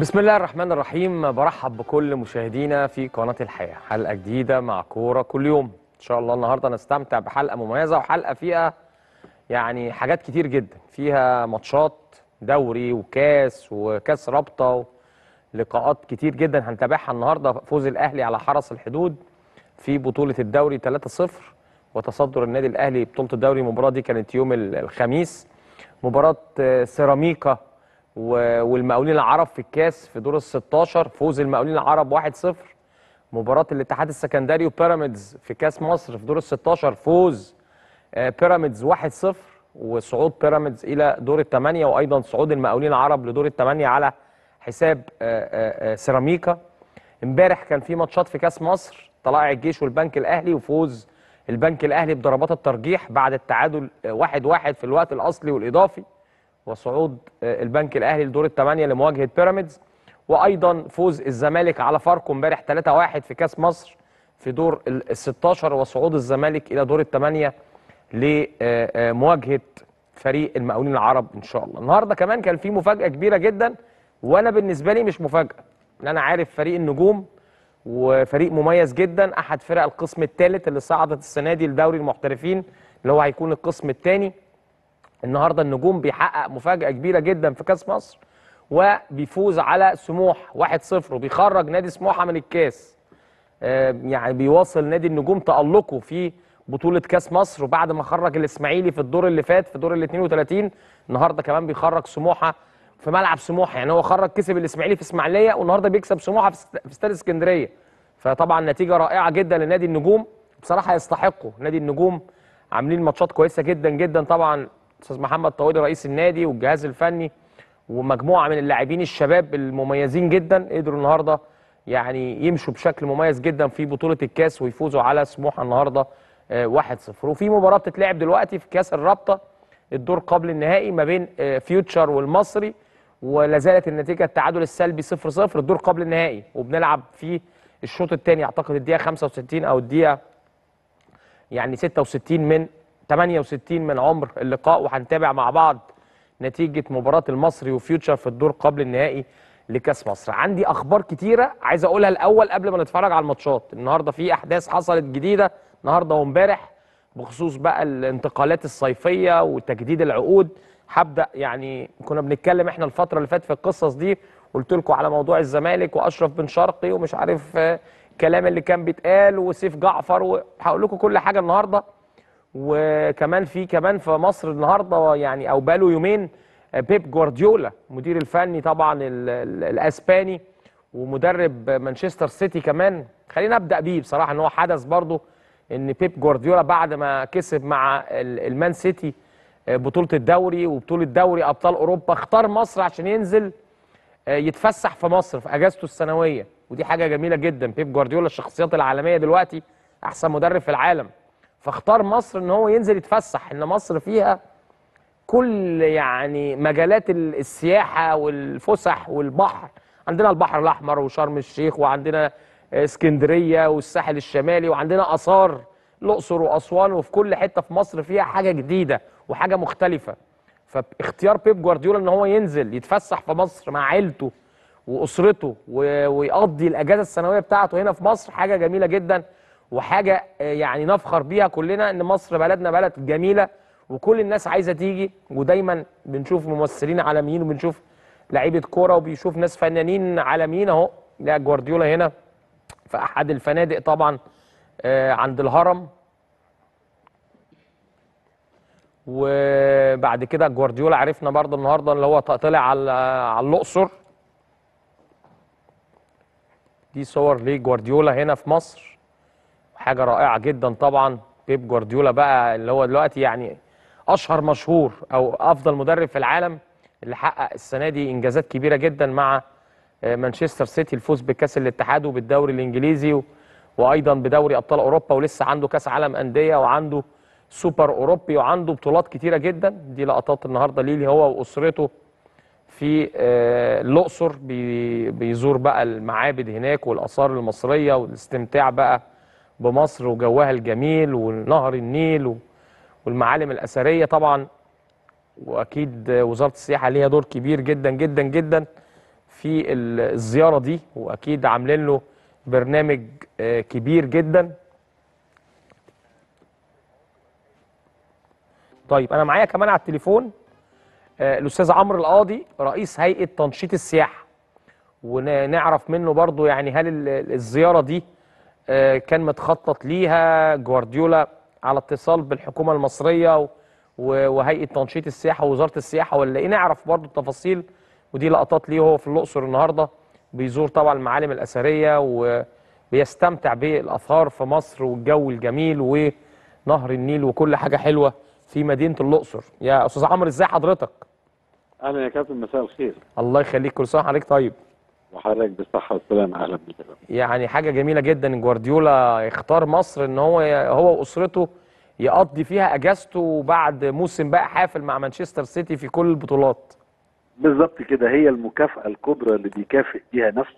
بسم الله الرحمن الرحيم برحب بكل مشاهدينا في قناة الحياة حلقة جديدة مع كورة كل يوم إن شاء الله النهاردة نستمتع بحلقة مميزة وحلقة فيها يعني حاجات كتير جدا فيها ماتشات دوري وكاس وكاس رابطة لقاءات كتير جدا هنتابعها النهاردة فوز الأهلي على حرس الحدود في بطولة الدوري 3-0 وتصدر النادي الأهلي بطولة الدوري المباراة دي كانت يوم الخميس مباراة آه، سيراميكا و- والمقاولين العرب في الكاس في دور ال 16 فوز المقاولين العرب 1-0 مباراة الاتحاد السكندري وبيراميدز في كاس مصر في دور ال 16 فوز آه، بيراميدز 1-0 وصعود بيراميدز الى دور الثمانيه وايضا صعود المقاولين العرب لدور الثمانيه على حساب آه، آه، آه، سيراميكا امبارح كان في ماتشات في كاس مصر طلائع الجيش والبنك الاهلي وفوز البنك الاهلي بضربات الترجيح بعد التعادل 1-1 في الوقت الاصلي والاضافي وصعود آه، البنك الاهلي لدور الثمانيه لمواجهه بيراميدز وايضا فوز الزمالك على فاركو امبارح 3-1 في كاس مصر في دور ال 16 وصعود الزمالك الى دور الثمانيه لمواجهه فريق المقاولين العرب ان شاء الله. النهارده كمان كان في مفاجاه كبيره جدا وانا بالنسبه لي مش مفاجاه ان انا عارف فريق النجوم وفريق مميز جدا احد فرق القسم الثالث اللي صعدت السنه دي لدوري المحترفين اللي هو هيكون القسم الثاني النهارده النجوم بيحقق مفاجاه كبيره جدا في كاس مصر وبيفوز على سموح 1-0 وبيخرج نادي سموحه من الكاس آه، يعني بيواصل نادي النجوم تألقه في بطولة كاس مصر وبعد ما خرج الإسماعيلي في الدور اللي فات في دور ال 32 النهارده كمان بيخرج سموحة في ملعب سموحة يعني هو خرج كسب الإسماعيلي في إسماعيلية والنهارده بيكسب سموحة في است- في استاد اسكندرية فطبعا نتيجة رائعة جدا لنادي النجوم بصراحة يستحقوا نادي النجوم عاملين ماتشات كويسة جدا جدا طبعا أستاذ محمد طويل رئيس النادي والجهاز الفني ومجموعه من اللاعبين الشباب المميزين جدا قدروا النهارده يعني يمشوا بشكل مميز جدا في بطوله الكاس ويفوزوا على سموحه النهارده آه، 1-0 وفي مباراه بتتلعب دلوقتي في كاس الرابطه الدور قبل النهائي ما بين آه، فيوتشر والمصري ولا زالت النتيجه التعادل السلبي 0-0 الدور قبل النهائي وبنلعب في الشوط الثاني اعتقد الدقيقه 65 او الدقيقه يعني 66 من 68 من عمر اللقاء وهنتابع مع بعض نتيجة مباراة المصري وفيوتشر في الدور قبل النهائي لكاس مصر عندي أخبار كتيرة عايز أقولها الأول قبل ما نتفرج على الماتشات النهاردة في أحداث حصلت جديدة النهاردة وامبارح بخصوص بقى الانتقالات الصيفية وتجديد العقود هبدأ يعني كنا بنتكلم احنا الفترة اللي فاتت في القصص دي قلت لكم على موضوع الزمالك وأشرف بن شرقي ومش عارف آه، الكلام اللي كان بيتقال وسيف جعفر وهقول لكم كل حاجة النهارده وكمان في كمان في مصر النهارده يعني او بقاله يومين بيب جوارديولا مدير الفني طبعا ال- ال- الاسباني ومدرب مانشستر سيتي كمان خلينا ابدا بيه بصراحه ان هو حدث برضه ان بيب جوارديولا بعد ما كسب مع ال- المان سيتي بطوله الدوري وبطوله دوري ابطال اوروبا اختار مصر عشان ينزل آه، يتفسح في مصر في اجازته السنويه ودي حاجه جميله جدا بيب جوارديولا الشخصيات العالميه دلوقتي احسن مدرب في العالم فاختار مصر ان هو ينزل يتفسح ان مصر فيها كل يعني مجالات ال- السياحه والفسح والبحر عندنا البحر الاحمر وشرم الشيخ وعندنا آه، اسكندريه والساحل الشمالي وعندنا اثار الاقصر واسوان وفي كل حته في مصر فيها حاجه جديده وحاجه مختلفه فاختيار بيب جوارديولا ان هو ينزل يتفسح في مصر مع عيلته واسرته و- ويقضي الاجازه السنويه بتاعته هنا في مصر حاجه جميله جدا وحاجه آه، يعني نفخر بيها كلنا ان مصر بلدنا بلد جميله وكل الناس عايزه تيجي ودايما بنشوف ممثلين عالميين وبنشوف لعيبه كوره وبيشوف ناس فنانين عالميين اهو لا جوارديولا هنا في احد الفنادق طبعا آه، عند الهرم وبعد كده جوارديولا عرفنا برضه النهارده اللي هو طلع على على الاقصر دي صور لجوارديولا هنا في مصر حاجه رائعه جدا طبعا بيب جوارديولا بقى اللي هو دلوقتي يعني اشهر مشهور او افضل مدرب في العالم اللي حقق السنه دي انجازات كبيره جدا مع آه، مانشستر سيتي الفوز بكاس الاتحاد وبالدوري الانجليزي و... وايضا بدوري ابطال اوروبا ولسه عنده كاس عالم انديه وعنده سوبر اوروبي وعنده بطولات كتيره جدا دي لقطات النهارده ليه هو واسرته في آه، الاقصر بي- بيزور بقى المعابد هناك والاثار المصريه والاستمتاع بقى بمصر وجوها الجميل ونهر النيل و- والمعالم الاثريه طبعا واكيد وزاره السياحه ليها دور كبير جدا جدا جدا في ال- الزياره دي واكيد عاملين له برنامج آه، كبير جدا طيب انا معايا كمان على التليفون آه، الاستاذ عمرو القاضي رئيس هيئه تنشيط السياحه ونعرف منه برضو يعني هل ال- الزياره دي آه، كان متخطط ليها جوارديولا على اتصال بالحكومه المصريه و- و- وهيئه تنشيط السياحه ووزاره السياحه ولا ايه نعرف برضو التفاصيل ودي لقطات ليه هو في الاقصر النهارده بيزور طبعا المعالم الاثريه وبيستمتع بالاثار في مصر والجو الجميل ونهر النيل وكل حاجه حلوه في مدينه الاقصر يا استاذ عمرو ازاي حضرتك اهلا يا كابتن مساء الخير الله يخليك كل سنه وحضرتك طيب وحضرتك بالصحه والسلامه اهلا بك يا كابتن. يعني حاجه جميله جدا ان جوارديولا يختار مصر ان هو هو واسرته يقضي فيها اجازته بعد موسم بقى حافل مع مانشستر سيتي في كل البطولات بالظبط كده هي المكافاه الكبرى اللي بيكافئ بيها نفسه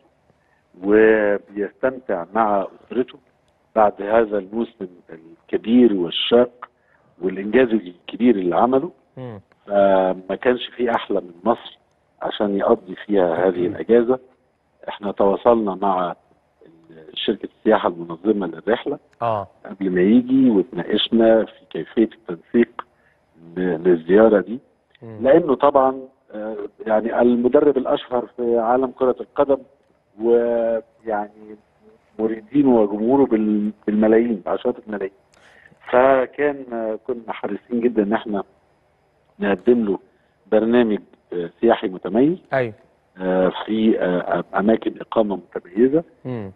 وبيستمتع مع اسرته بعد هذا الموسم الكبير والشاق والانجاز الكبير اللي عمله مم. فما كانش في احلى من مصر عشان يقضي فيها هذه الاجازه احنا تواصلنا مع شركه السياحه المنظمه للرحله اه قبل ما يجي وتناقشنا في كيفيه التنسيق ل- للزياره دي مم. لانه طبعا آه، يعني المدرب الاشهر في عالم كره القدم ويعني مريدينه وجمهوره بال- بالملايين بعشرات الملايين فكان آه، كنا حريصين جدا ان احنا نقدم له برنامج آه، سياحي متميز ايوه آه، في آه، اماكن اقامه متميزه مم.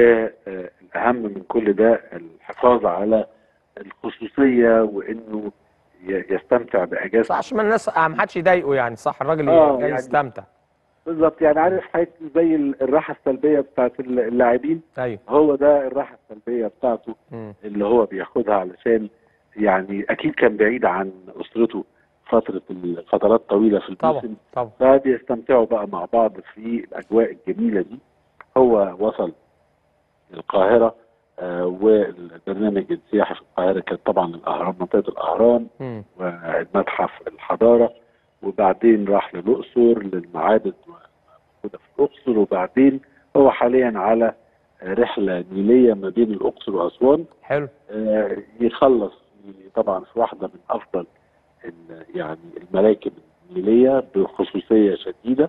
والاهم من كل ده الحفاظ على الخصوصيه وانه ي- يستمتع صح باجازته عشان ما الناس ما حدش يضايقه يعني صح الراجل آه، جاي يعني- يستمتع بالظبط يعني عارف حاجه زي ال- الراحه السلبيه بتاعت ال- اللاعبين ايوه هو ده الراحه السلبيه بتاعته مم. اللي هو بياخدها علشان يعني اكيد كان بعيد عن اسرته فتره فترات طويله في طبعا الموسم طبعا فبيستمتعوا بقى مع بعض في الاجواء الجميله دي هو وصل القاهره آه والبرنامج السياحي في القاهره كان طبعا الاهرام منطقه الاهرام مم. ومتحف الحضاره وبعدين راح للاقصر للمعابد موجوده في الاقصر وبعدين هو حاليا على رحله نيليه ما بين الاقصر واسوان حلو آه، يخلص طبعا في واحده من افضل ال- يعني المراكب النيليه بخصوصيه شديده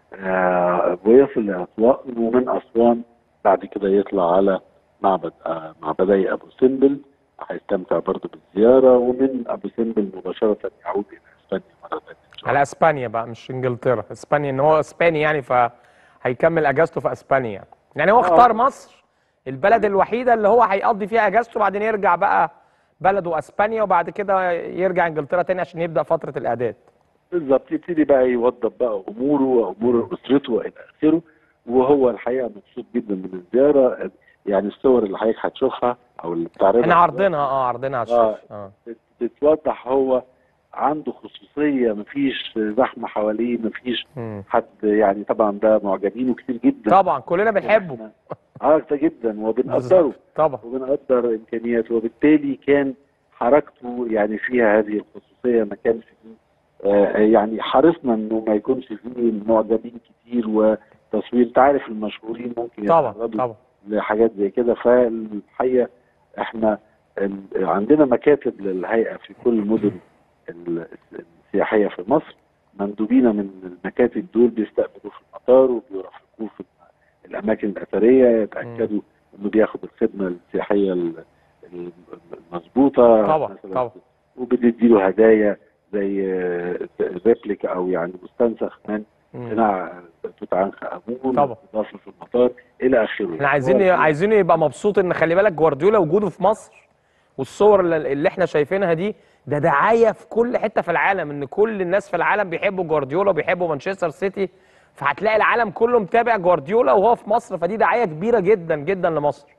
آه، ويصل لاسوان ومن اسوان بعد كده يطلع على معبد آه، معبدي ابو سمبل هيستمتع برضه بالزياره ومن ابو سمبل مباشره يعود الى اسبانيا مره ثانيه إن شاء الله. على اسبانيا بقى مش انجلترا اسبانيا ان هو اسباني يعني فهيكمل اجازته في اسبانيا يعني. يعني هو آه. اختار مصر البلد الوحيده اللي هو هيقضي فيها اجازته وبعدين يرجع بقى بلده اسبانيا وبعد كده يرجع انجلترا تاني عشان يبدا فتره الاعداد بالظبط يبتدي بقى يوضب بقى اموره وامور اسرته والى اخره وهو الحقيقه مبسوط جدا من الزياره يعني الصور اللي حضرتك هتشوفها او اللي بتعرضها احنا عارضينها اه عارضينها على آه. الشاشه اه بت- بتوضح هو عنده خصوصيه مفيش زحمه حواليه مفيش مم. حد يعني طبعا ده معجبينه كتير جدا طبعا كلنا بنحبه إحنا- اه ده جدا وبنقدره بالظبط. طبعا وبنقدر امكانياته وبالتالي كان حركته يعني فيها هذه الخصوصيه ما كانش فيه آه يعني حرصنا انه ما يكونش فيه معجبين كتير وتصوير انت عارف المشهورين ممكن طبعا يتعرضوا طبعا لحاجات زي كده فالحقيقه احنا ال- عندنا مكاتب للهيئه في كل المدن ال- السياحيه في مصر مندوبين من المكاتب دول بيستقبلوه في المطار وبيرافقوه في الاماكن الاثريه يتاكدوا انه بياخد الخدمه السياحيه ال- ال- المظبوطه طبعا مثلاً. طبعا وبندي له هدايا زي آه، ريبليكا او يعني مستنسخ من مم. قناع توت عنخ امون طبعا. اضافه في المطار الى اخره احنا عايزين عايزينه يبقى مبسوط ان خلي بالك جوارديولا وجوده في مصر والصور اللي, اللي احنا شايفينها دي ده دعايه في كل حته في العالم ان كل الناس في العالم بيحبوا جوارديولا وبيحبوا مانشستر سيتي فهتلاقي العالم كله متابع جوارديولا وهو في مصر فدي دعايه كبيره جدا جدا لمصر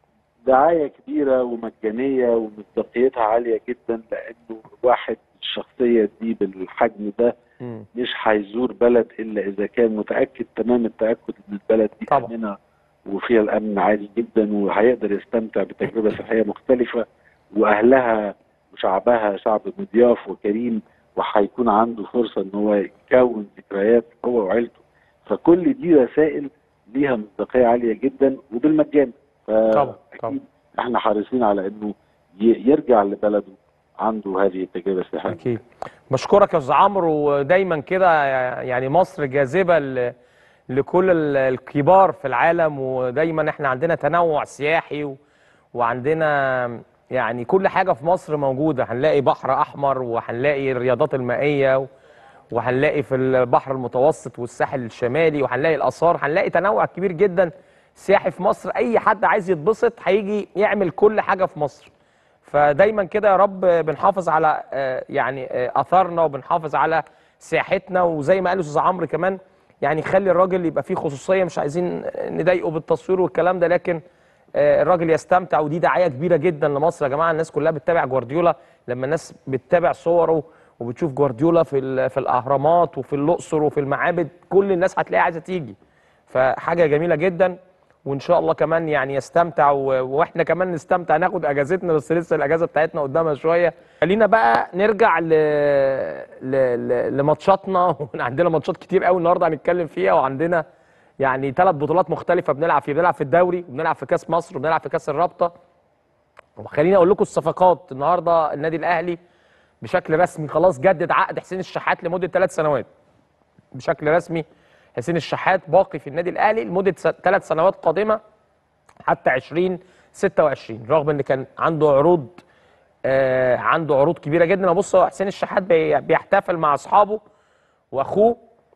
دعايه كبيره ومجانيه ومصداقيتها عاليه جدا لانه واحد الشخصيه دي بالحجم ده مم. مش هيزور بلد الا اذا كان متاكد تمام التاكد ان البلد دي طبعا. امنه وفيها الامن عالي جدا وهيقدر يستمتع بتجربه سياحيه مختلفه واهلها وشعبها شعب مضياف وكريم وهيكون عنده فرصه ان هو يكون ذكريات هو وعيلته فكل دي رسائل ليها مصداقيه عاليه جدا وبالمجان طبعا، فأكيد طبعا. احنا حريصين على انه ي- يرجع لبلده عنده هذه التجربه السياحيه اكيد بشكرك يا استاذ عمرو ودايما كده يعني مصر جاذبه ل- لكل ال- الكبار في العالم ودايما احنا عندنا تنوع سياحي و- وعندنا يعني كل حاجه في مصر موجوده هنلاقي بحر احمر وهنلاقي الرياضات المائيه و- وهنلاقي في البحر المتوسط والساحل الشمالي وهنلاقي الاثار هنلاقي تنوع كبير جدا سياحي في مصر اي حد عايز يتبسط هيجي يعمل كل حاجه في مصر فدايما كده يا رب بنحافظ على آه، يعني آه، اثارنا وبنحافظ على سياحتنا وزي ما قال استاذ عمرو كمان يعني خلي الراجل يبقى فيه خصوصيه مش عايزين نضايقه بالتصوير والكلام ده لكن آه، الراجل يستمتع ودي دعايه كبيره جدا لمصر يا جماعه الناس كلها بتتابع جوارديولا لما الناس بتتابع صوره وبتشوف جوارديولا في ال- في الاهرامات وفي الاقصر وفي المعابد كل الناس هتلاقيها عايزه تيجي فحاجه جميله جدا وان شاء الله كمان يعني يستمتع و... واحنا كمان نستمتع ناخد اجازتنا بس لسه الاجازه بتاعتنا قدامها شويه خلينا بقى نرجع ل... ل... ل... لماتشاتنا عندنا ماتشات كتير قوي النهارده هنتكلم فيها وعندنا يعني ثلاث بطولات مختلفه بنلعب فيها بنلعب في الدوري وبنلعب في كاس مصر وبنلعب في كاس الرابطه وخليني اقول لكم الصفقات النهارده النادي الاهلي بشكل رسمي خلاص جدد عقد حسين الشحات لمده ثلاث سنوات بشكل رسمي حسين الشحات باقي في النادي الاهلي لمده ثلاث سنوات قادمه حتى 2026 رغم ان كان عنده عروض آه عنده عروض كبيره جدا ابص هو حسين الشحات بي- بيحتفل مع اصحابه واخوه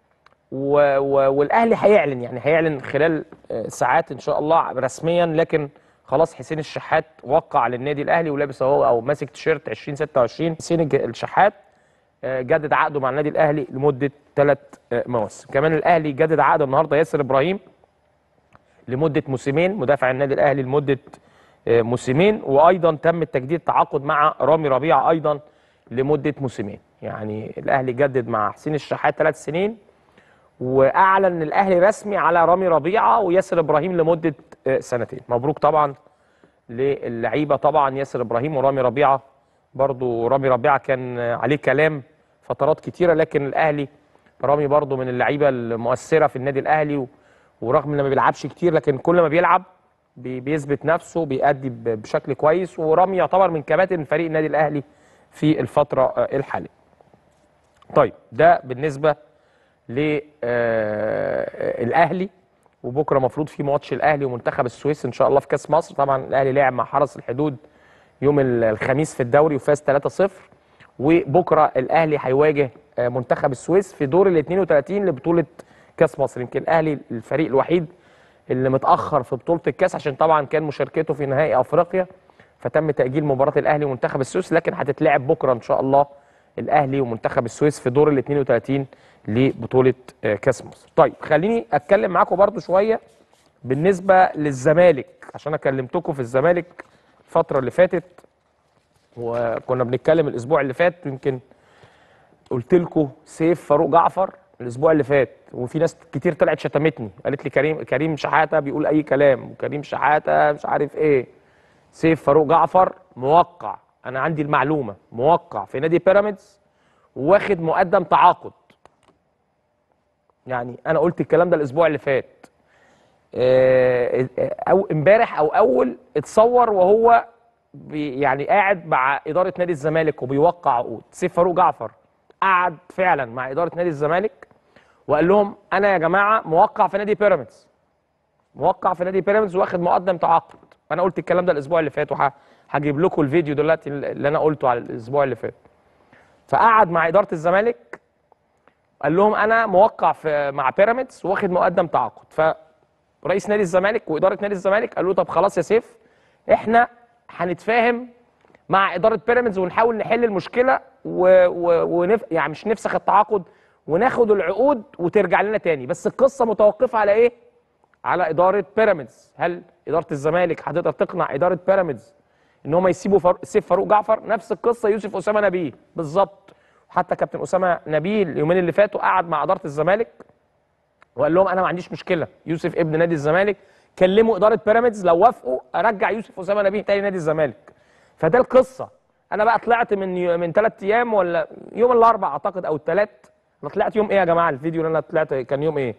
و و والاهلي هيعلن يعني هيعلن خلال آه، ساعات ان شاء الله رسميا لكن خلاص حسين الشحات وقع للنادي الاهلي ولابس اهو او ماسك تيشيرت 2026 حسين الج- الشحات آه، جدد عقده مع النادي الاهلي لمده ثلاث مواسم كمان الاهلي جدد عقد النهارده ياسر ابراهيم لمده موسمين مدافع النادي الاهلي لمده آه، موسمين وايضا تم التجديد تعاقد مع رامي ربيعه ايضا لمده موسمين يعني الاهلي جدد مع حسين الشحات ثلاث سنين واعلن الاهلي رسمي على رامي ربيعه وياسر ابراهيم لمده آه، سنتين مبروك طبعا للعيبه طبعا ياسر ابراهيم ورامي ربيعه برضو رامي ربيعه كان آه، عليه كلام فترات كتيره لكن الاهلي رامي برضو من اللعيبه المؤثره في النادي الاهلي و- ورغم انه ما بيلعبش كتير لكن كل ما بيلعب بي- بيثبت نفسه بيأدي ب- بشكل كويس ورامي يعتبر من كباتن فريق النادي الاهلي في الفتره آه، الحاليه طيب ده بالنسبه للاهلي وبكره المفروض في ماتش الاهلي ومنتخب السويس ان شاء الله في كاس مصر طبعا الاهلي لعب مع حرس الحدود يوم ال- الخميس في الدوري وفاز 3-0 وبكره الاهلي هيواجه آه، منتخب السويس في دور ال 32 لبطوله كاس مصر يمكن الاهلي الفريق الوحيد اللي متاخر في بطوله الكاس عشان طبعا كان مشاركته في نهائي افريقيا فتم تاجيل مباراه الاهلي ومنتخب السويس لكن هتتلعب بكره ان شاء الله الاهلي ومنتخب السويس في دور ال 32 لبطوله آه، كاس مصر. طيب خليني اتكلم معاكم برضو شويه بالنسبه للزمالك عشان انا كلمتكم في الزمالك الفتره اللي فاتت وكنا بنتكلم الاسبوع اللي فات يمكن قلت لكم سيف فاروق جعفر الاسبوع اللي فات وفي ناس كتير طلعت شتمتني قالت لي كريم كريم شحاته بيقول اي كلام وكريم شحاته مش عارف ايه سيف فاروق جعفر موقع انا عندي المعلومه موقع في نادي بيراميدز واخد مقدم تعاقد يعني انا قلت الكلام ده الاسبوع اللي فات آه، او امبارح او اول اتصور وهو بي يعني قاعد مع اداره نادي الزمالك وبيوقع عقود سيف فاروق جعفر قعد فعلا مع اداره نادي الزمالك وقال لهم انا يا جماعه موقع في نادي بيراميدز موقع في نادي بيراميدز واخد مقدم تعاقد انا قلت الكلام ده الاسبوع اللي فات وهجيب لكم الفيديو دلوقتي اللي انا قلته على الاسبوع اللي فات فقعد مع اداره الزمالك قال لهم انا موقع في مع بيراميدز واخد مقدم تعاقد فرئيس نادي الزمالك واداره نادي الزمالك قالوا له طب خلاص يا سيف احنا هنتفاهم مع اداره بيراميدز ونحاول نحل المشكله و... و... ونف... يعني مش نفسخ التعاقد وناخد العقود وترجع لنا تاني بس القصه متوقفه على ايه على اداره بيراميدز هل اداره الزمالك هتقدر تقنع اداره بيراميدز ان هم يسيبوا فر... سيف فاروق جعفر نفس القصه يوسف اسامه نبيل بالظبط حتى كابتن اسامه نبيل اليومين اللي فاتوا قعد مع اداره الزمالك وقال لهم انا ما عنديش مشكله يوسف ابن نادي الزمالك كلموا اداره بيراميدز لو وافقوا ارجع يوسف اسامه نبيل تاني نادي الزمالك فده القصه انا بقى طلعت من يو- من ثلاث ايام ولا يوم الاربعاء اعتقد او الثلاث انا طلعت يوم ايه يا جماعه الفيديو اللي انا طلعت كان يوم ايه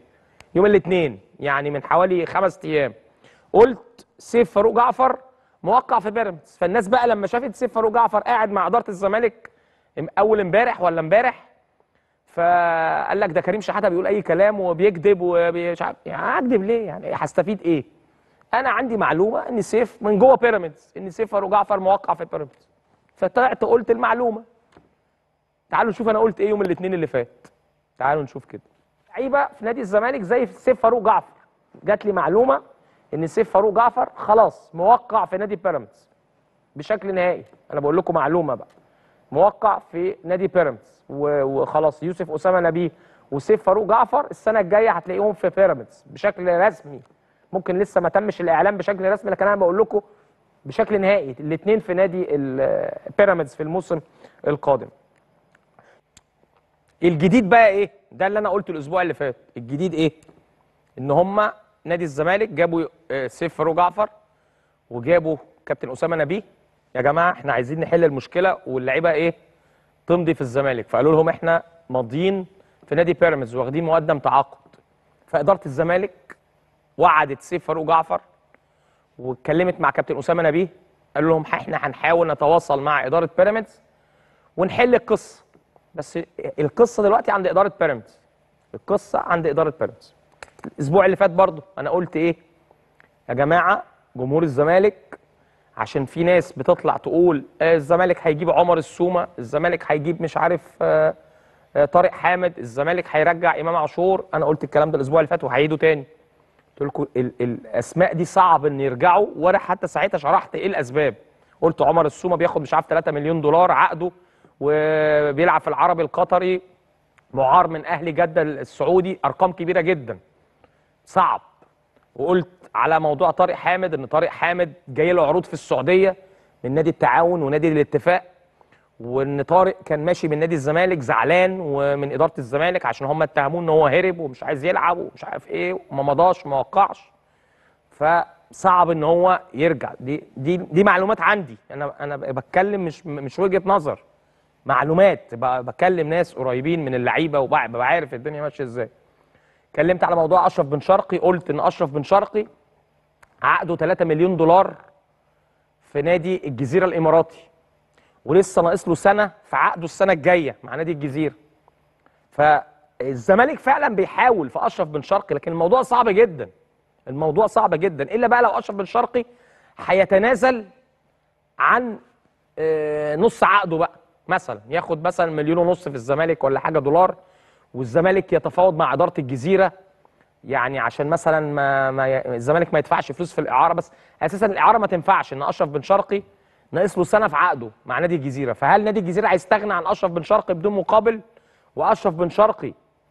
يوم الاثنين يعني من حوالي خمس ايام قلت سيف فاروق جعفر موقع في بيراميدز فالناس بقى لما شافت سيف فاروق جعفر قاعد مع اداره الزمالك ام- اول امبارح ولا امبارح فقال لك ده كريم شحاته بيقول اي كلام وبيكذب ومش عارف يعني اكذب ليه يعني هستفيد ايه انا عندي معلومه ان سيف من جوه بيراميدز ان سيف فاروق جعفر موقع في بيراميدز فطلعت قلت المعلومه تعالوا نشوف انا قلت ايه يوم الاثنين اللي فات تعالوا نشوف كده لعيبه في نادي الزمالك زي سيف فاروق جعفر جات لي معلومه ان سيف فاروق جعفر خلاص موقع في نادي بيراميدز بشكل نهائي انا بقول لكم معلومه بقى موقع في نادي بيراميدز و- وخلاص يوسف اسامه نبيه وسيف فاروق جعفر السنه الجايه هتلاقيهم في بيراميدز بشكل رسمي ممكن لسه ما تمش الاعلان بشكل رسمي لكن انا بقول لكم بشكل نهائي الاثنين في نادي ال- بيراميدز في الموسم القادم الجديد بقى ايه ده اللي انا قلته الاسبوع اللي فات الجديد ايه ان هم نادي الزمالك جابوا آه، سيف فاروق جعفر وجابوا كابتن اسامه نبيه يا جماعه احنا عايزين نحل المشكله واللعيبه ايه تمضي في الزمالك فقالوا لهم احنا ماضيين في نادي بيراميدز واخدين مقدم تعاقد فاداره الزمالك وعدت سيف فاروق جعفر واتكلمت مع كابتن اسامه نبيه قالوا لهم احنا هنحاول نتواصل مع اداره بيراميدز ونحل القصه بس القصه دلوقتي عند اداره بيراميدز القصه عند اداره بيراميدز الاسبوع اللي فات برضه انا قلت ايه يا جماعه جمهور الزمالك عشان في ناس بتطلع تقول آه، الزمالك هيجيب عمر السومه الزمالك هيجيب مش عارف آه، آه، طارق حامد الزمالك هيرجع امام عاشور انا قلت الكلام ده الاسبوع اللي فات وهعيده تاني قلت لكم ال- الاسماء دي صعب ان يرجعوا وانا حتى ساعتها شرحت ايه الاسباب قلت عمر السومه بياخد مش عارف 3 مليون دولار عقده وبيلعب في العربي القطري معار من اهلي جده السعودي ارقام كبيره جدا صعب وقلت على موضوع طارق حامد ان طارق حامد جاي له عروض في السعوديه من نادي التعاون ونادي الاتفاق وان طارق كان ماشي من نادي الزمالك زعلان ومن اداره الزمالك عشان هم اتهموه ان هو هرب ومش عايز يلعب ومش عارف ايه وما مضاش وما وقعش فصعب ان هو يرجع دي دي دي معلومات عندي انا انا بتكلم مش مش وجهه نظر معلومات ب- بكلم ناس قريبين من اللعيبه وببقى عارف الدنيا ماشيه ازاي اتكلمت على موضوع اشرف بن شرقي قلت ان اشرف بن شرقي عقده 3 مليون دولار في نادي الجزيره الاماراتي ولسه ناقص له سنه في عقده السنه الجايه مع نادي الجزيره فالزمالك فعلا بيحاول في اشرف بن شرقي لكن الموضوع صعب جدا الموضوع صعب جدا الا بقى لو اشرف بن شرقي هيتنازل عن آه، نص عقده بقى مثلا ياخد مثلا مليون ونص في الزمالك ولا حاجه دولار والزمالك يتفاوض مع اداره الجزيره يعني عشان مثلا ما, ما ي- الزمالك ما يدفعش فلوس في الاعاره بس اساسا الاعاره ما تنفعش ان اشرف بن شرقي ناقص له سنه في عقده مع نادي الجزيره فهل نادي الجزيره هيستغنى عن اشرف بن شرقي بدون مقابل واشرف بن شرقي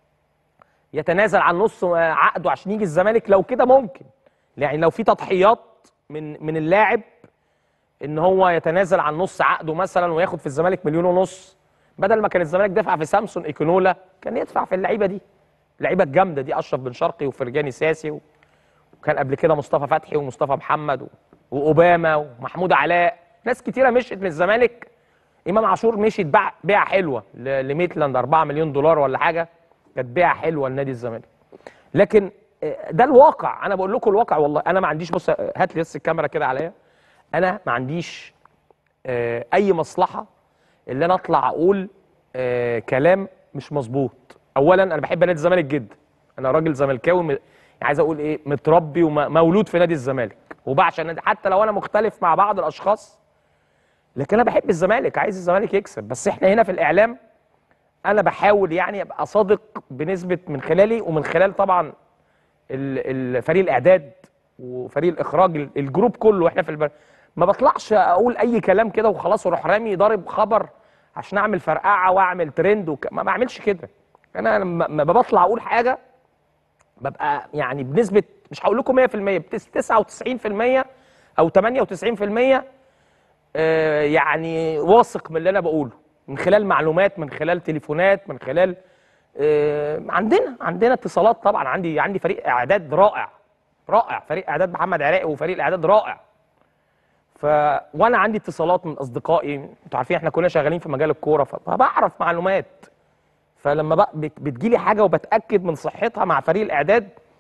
يتنازل عن نص عقده عشان يجي الزمالك لو كده ممكن يعني لو في تضحيات من من اللاعب ان هو يتنازل عن نص عقده مثلا وياخد في الزمالك مليون ونص بدل ما كان الزمالك دافع في سامسون ايكونولا كان يدفع في اللعيبه دي اللعيبه الجامده دي اشرف بن شرقي وفرجاني ساسي و- وكان قبل كده مصطفى فتحي ومصطفى محمد و- واوباما ومحمود علاء ناس كتيره مشيت من الزمالك امام عاشور مشي اتباع بيعه حلوه ل- لميتلاند 4 مليون دولار ولا حاجه كانت بيعه حلوه لنادي الزمالك لكن آه، ده الواقع انا بقول لكم الواقع والله انا ما عنديش بص آه، هات لي بس الكاميرا كده عليا انا ما عنديش آه، اي مصلحه اللي انا اطلع اقول آه، كلام مش مظبوط اولا انا بحب نادي الزمالك جدا انا راجل زملكاوي م- يعني عايز اقول ايه متربي ومولود في نادي الزمالك وبعشق نادي حتى لو انا مختلف مع بعض الاشخاص لكن انا بحب الزمالك عايز الزمالك يكسب بس احنا هنا في الاعلام انا بحاول يعني ابقى صادق بنسبه من خلالي ومن خلال طبعا ال- ال- فريق الاعداد وفريق الاخراج ال- الجروب كله احنا في البر... ما بطلعش اقول اي كلام كده وخلاص واروح رامي ضارب خبر عشان اعمل فرقعه واعمل ترند وك... ما بعملش كده انا لما لما بطلع اقول حاجه ببقى يعني بنسبه مش هقول لكم 100% بتس- 99% او 98% آه، يعني واثق من اللي انا بقوله من خلال معلومات من خلال تليفونات من خلال آه، عندنا عندنا اتصالات طبعا عندي عندي فريق اعداد رائع رائع فريق اعداد محمد عراقي وفريق الاعداد رائع ف وانا عندي اتصالات من اصدقائي انتوا عارفين احنا كلنا شغالين في مجال الكوره فبعرف معلومات فلما بقى بت- بتجيلي حاجه وبتاكد من صحتها مع فريق الاعداد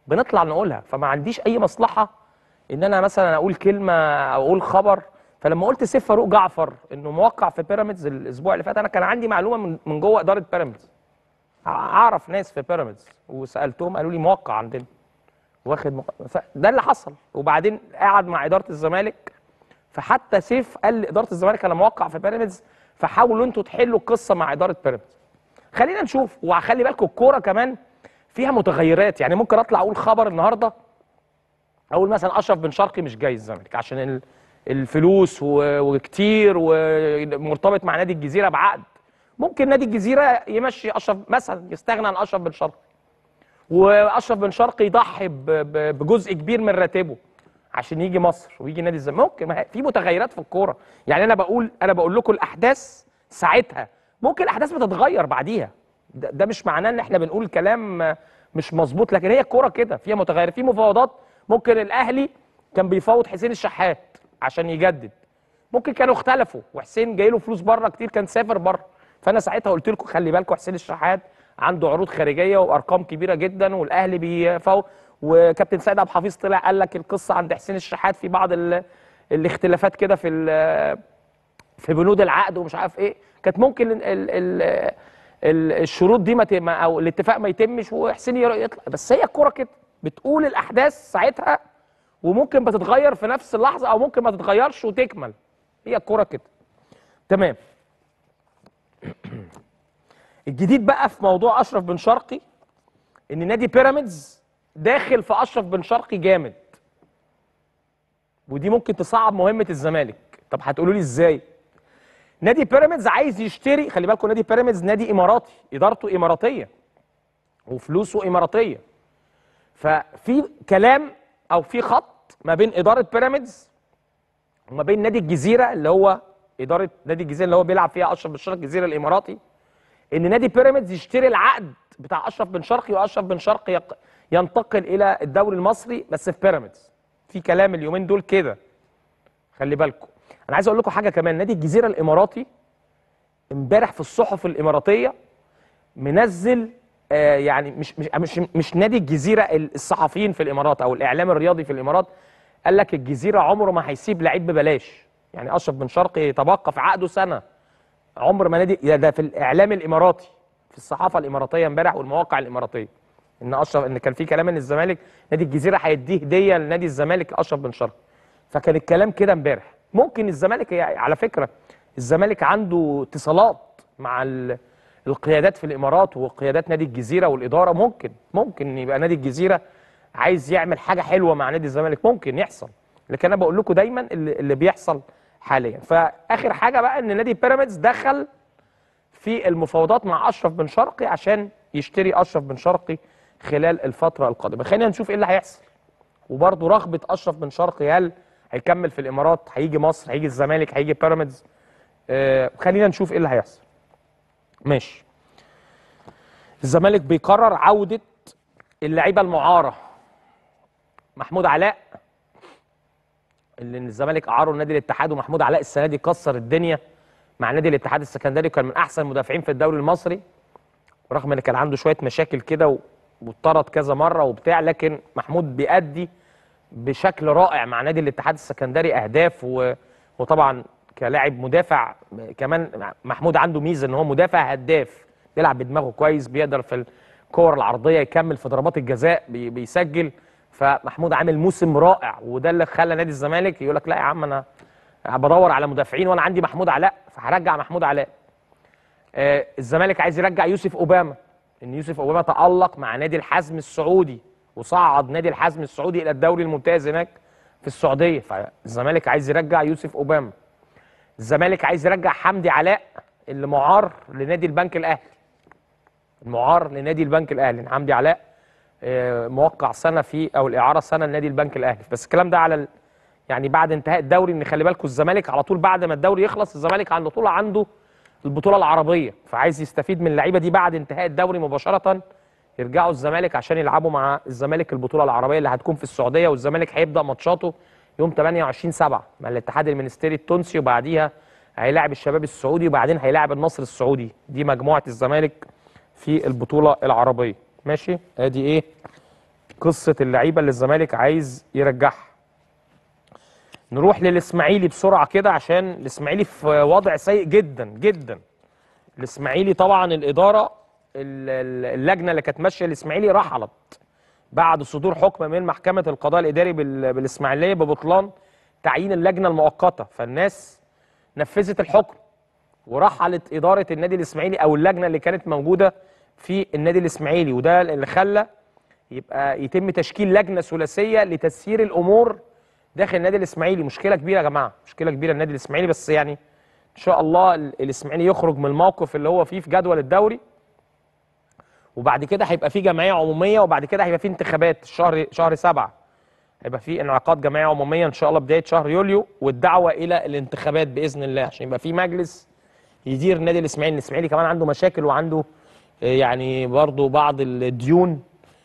بنطلع نقولها فما عنديش اي مصلحه ان انا مثلا اقول كلمه او اقول خبر فلما قلت سيف فاروق جعفر انه موقع في بيراميدز الاسبوع اللي فات انا كان عندي معلومه من من جوه اداره بيراميدز اعرف ناس في بيراميدز وسالتهم قالوا لي موقع عندنا واخد مق... ده اللي حصل وبعدين قعد مع اداره الزمالك فحتى سيف قال لاداره الزمالك انا موقع في بيراميدز فحاولوا انتوا تحلوا القصه مع اداره بيراميدز خلينا نشوف وخلي بالكم الكوره كمان فيها متغيرات يعني ممكن اطلع اقول خبر النهارده اقول مثلا اشرف بن شرقي مش جاي الزمالك عشان ال- الفلوس و- وكتير ومرتبط مع نادي الجزيره بعقد ممكن نادي الجزيره يمشي اشرف مثلا يستغنى عن اشرف بن شرقي واشرف بن شرقي يضحي ب- ب- بجزء كبير من راتبه عشان يجي مصر ويجي نادي الزمالك ممكن ما هي- في متغيرات في الكوره يعني انا بقول انا بقول لكم الاحداث ساعتها ممكن الاحداث بتتغير بعديها ده, ده مش معناه ان احنا بنقول كلام آه، مش مظبوط لكن هي الكوره كده فيها متغيرات في مفاوضات ممكن الاهلي كان بيفاوض حسين الشحات عشان يجدد ممكن كانوا اختلفوا وحسين جاي له فلوس بره كتير كان سافر بره فانا ساعتها قلت لكم خلي بالكم حسين الشحات عنده عروض خارجيه وارقام كبيره جدا والاهلي بيفاوض وكابتن سيد عبد الحفيظ طلع قال لك القصه عند حسين الشحات في بعض ال... الاختلافات كده في ال... في بنود العقد ومش عارف ايه كانت ممكن ال... ال... ال... ال... الشروط دي ما ت... ما- او الاتفاق ما يتمش وحسين ير- يطلع بس هي الكوره كده بتقول الاحداث ساعتها وممكن بتتغير في نفس اللحظه او ممكن ما تتغيرش وتكمل هي الكوره كده تمام الجديد بقى في موضوع اشرف بن شرقي ان نادي بيراميدز داخل في اشرف بن شرقي جامد ودي ممكن تصعب مهمه الزمالك طب هتقولوا لي ازاي نادي بيراميدز عايز يشتري خلي بالكم نادي بيراميدز نادي اماراتي ادارته اماراتيه وفلوسه اماراتيه ففي كلام او في خط ما بين اداره بيراميدز وما بين نادي الجزيره اللي هو اداره نادي الجزيره اللي هو بيلعب فيها اشرف بن شرقي الجزيره الاماراتي ان نادي بيراميدز يشتري العقد بتاع اشرف بن شرقي واشرف بن شرقي يق- ينتقل الى الدوري المصري بس في بيراميدز في كلام اليومين دول كده خلي بالكم انا عايز اقول لكم حاجه كمان نادي الجزيره الاماراتي امبارح في الصحف الاماراتيه منزل آه يعني مش مش مش مش نادي الجزيره الصحفيين في الامارات او الاعلام الرياضي في الامارات قال لك الجزيره عمره ما هيسيب لعيب ببلاش يعني اشرف بن شرقي يتبقى في عقده سنه عمر ما نادي ده- ده في الاعلام الاماراتي في الصحافه الاماراتيه امبارح والمواقع الاماراتيه ان اشرف ان كان في كلام ان الزمالك نادي الجزيره هيديه هديه لنادي الزمالك اشرف بن شرقي فكان الكلام كده امبارح ممكن الزمالك يعني على فكره الزمالك عنده اتصالات مع ال- القيادات في الامارات وقيادات نادي الجزيره والاداره ممكن ممكن يبقى نادي الجزيره عايز يعمل حاجه حلوه مع نادي الزمالك ممكن يحصل لكن انا بقول لكم دايما اللي, اللي بيحصل حاليا فاخر حاجه بقى ان نادي بيراميدز دخل في المفاوضات مع اشرف بن شرقي عشان يشتري اشرف بن شرقي خلال الفتره القادمه خلينا نشوف ايه اللي هيحصل وبرضه رغبه اشرف بن شرقي هل هيكمل في الامارات هيجي مصر هيجي الزمالك هيجي بيراميدز آه خلينا نشوف ايه اللي هيحصل ماشي الزمالك بيقرر عوده اللعيبه المعاره محمود علاء اللي الزمالك اعاره لنادي الاتحاد ومحمود علاء السنه دي كسر الدنيا مع نادي الاتحاد السكندري كان من احسن المدافعين في الدوري المصري رغم ان كان عنده شويه مشاكل كده و- واتطرد كذا مره وبتاع لكن محمود بيأدي بشكل رائع مع نادي الاتحاد السكندري اهداف و... وطبعا كلاعب مدافع كمان محمود عنده ميزه ان هو مدافع هداف بيلعب بدماغه كويس بيقدر في الكور العرضيه يكمل في ضربات الجزاء بي... بيسجل فمحمود عامل موسم رائع وده اللي خلى نادي الزمالك يقول لك لا يا عم انا بدور على مدافعين وانا عندي محمود علاء فهرجع محمود علاء آه، الزمالك عايز يرجع يوسف اوباما ان يوسف اوباما تالق مع نادي الحزم السعودي وصعد نادي الحزم السعودي الى الدوري الممتاز هناك في السعوديه فالزمالك عايز يرجع يوسف اوباما الزمالك عايز يرجع حمدي علاء اللي معار لنادي البنك الاهلي المعار لنادي البنك الاهلي حمدي علاء آه، موقع سنه في او الاعاره سنه لنادي البنك الاهلي بس الكلام ده على ال... يعني بعد انتهاء الدوري ان خلي بالكم الزمالك على طول بعد ما الدوري يخلص الزمالك على طول عنده البطوله العربيه فعايز يستفيد من اللعيبه دي بعد انتهاء الدوري مباشره يرجعوا الزمالك عشان يلعبوا مع الزمالك البطوله العربيه اللي هتكون في السعوديه والزمالك هيبدا ماتشاته يوم 28 7 مع الاتحاد المنستيري التونسي وبعديها هيلاعب الشباب السعودي وبعدين هيلاعب النصر السعودي دي مجموعه الزمالك في البطوله العربيه ماشي ادي ايه قصه اللعيبه اللي الزمالك عايز يرجعها نروح للاسماعيلي بسرعه كده عشان الاسماعيلي في وضع سيء جدا جدا الاسماعيلي طبعا الاداره ال- ال- اللجنه اللي كانت ماشيه الاسماعيلي رحلت بعد صدور حكم من محكمه القضاء الاداري بال- بالاسماعيليه ببطلان تعيين اللجنه المؤقته فالناس نفذت الحكم ورحلت اداره النادي الاسماعيلي او اللجنه اللي كانت موجوده في النادي الاسماعيلي وده اللي خلى يبقى يتم تشكيل لجنه ثلاثيه لتسيير الامور داخل النادي الاسماعيلي مشكله كبيره يا جماعه مشكله كبيره النادي الاسماعيلي بس يعني ان شاء الله ال- الاسماعيلي يخرج من الموقف اللي هو فيه في جدول الدوري وبعد كده هيبقى في جمعيه عموميه وبعد كده هيبقى في انتخابات شهر شهر سبعة هيبقى في انعقاد جمعيه عموميه ان شاء الله بدايه شهر يوليو والدعوه الى الانتخابات باذن الله عشان يبقى في مجلس يدير النادي الاسماعيلي الاسماعيلي كمان عنده مشاكل وعنده آه، يعني برضه بعض الديون